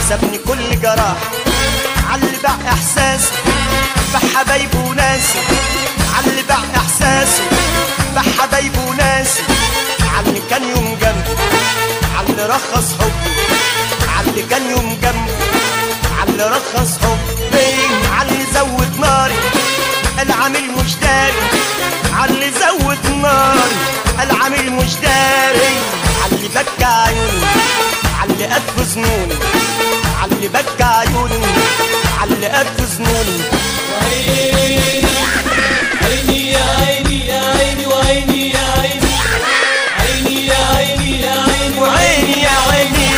سابني كل جراح علي باع احساسه بحبايبه وناسه علي باع احساسه بحبايبه وناسه علي كان يوم جنبي علي رخص حبي علي كان يوم جنبي علي رخص حبي علي زود ناري العميل مش داري علي زود ناري العميل مش داري علي بكى عيوني علي قد ظنوني علي بكى عيوني علي قد ظنوني عيني عيني يا عيني يا عيني وعيني يا عيني عيني يا عيني يا عيني وعيني يا عيني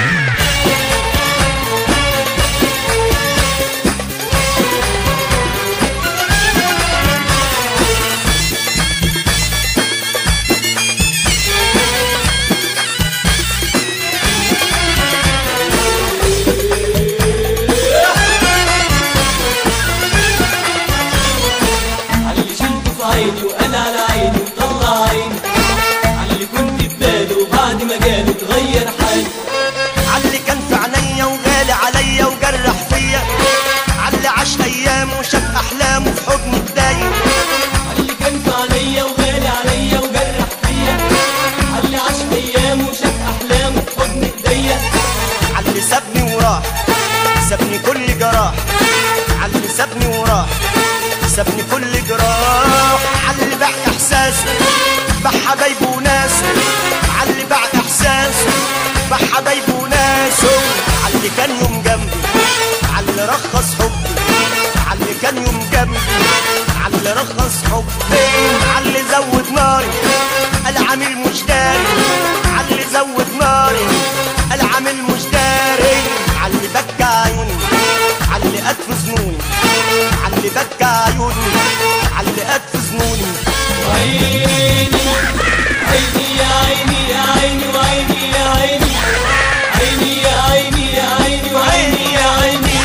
علي شلته في عيني وقال على عيني وطلع عيني علي كنت بباله وبعد ما جاله اتغير حالي علي كان في عينيا وغالي عليا وجرح فيا علي عاش ايامه وشاف احلامه في حضن الدايم علي كان في عينيا وغالي عليا وجرح فيا علي عاش ايامه وشاف احلامه في حضن ايديا علي سابني وراح سابني كل جراح علي سابني وراح سابني كل جراح علي باع احساسه باع حبايبه وناسه علي باع احساسه باع حبايبه وناسه علي كان يوم جنبي علي رخص حبي علي كان يوم جنبي علي رخص حبي علي زود ناري العميل مش داري علي زود ناري العامل مش داري علي بكى عيوني علي قد ظنوني علي بكى عيوني علي قد ظنوني عيني عيني يا عيني يا عيني وعيني يا عيني عيني يا عيني يا عيني وعيني يا عيني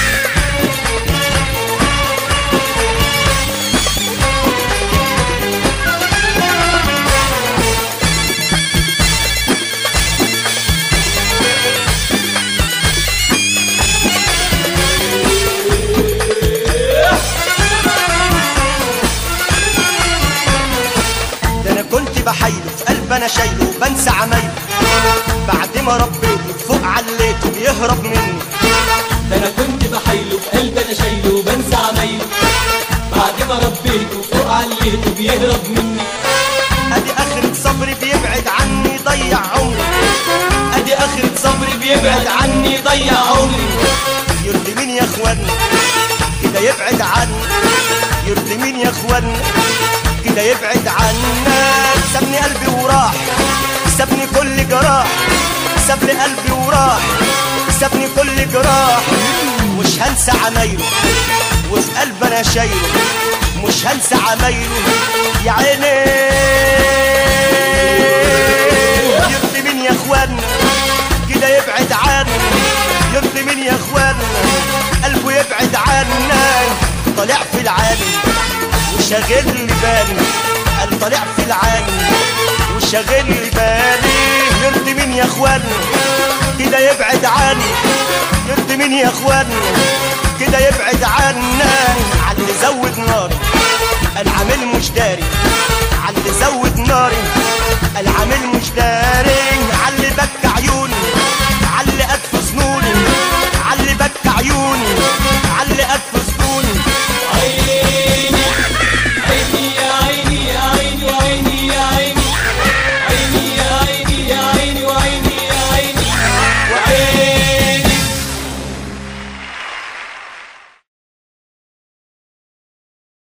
ده انا كنت بحايله في قلب انا شايله وبنسى عمايله بعد ما ربيته فوق عليته بيهرب مني ده انا كنت بحايله في قلب انا شايله وبنسى عمايله بعد ما ربيته فوق عليته بيهرب مني ادي اخرة صبري بيبعد عني ضيع عمري ادي اخرة صبري بيبعد عني ضيع عمري يرضي مين يا اخوانا كده يبعد عني يرضي مين يا اخوانا كده يبعد عنا سابني قلبي وراح سابني كل جراح سابني قلبي وراح سابني كل جراح مش هنسى عمايله وفي قلب انا شايله مش هنسى عمايله يا عيني يرضي مين يا اخوانا كده يبعد عني يرضي مين يا اخوانا قلبه يبعد عنا طالع في العالم وشاغل لي بالي قال طالع في العالم وشاغل لي بالي يرضي مين يا اخوانا كده يبعد عني يرضي مين يا اخوانا كده يبعد عنا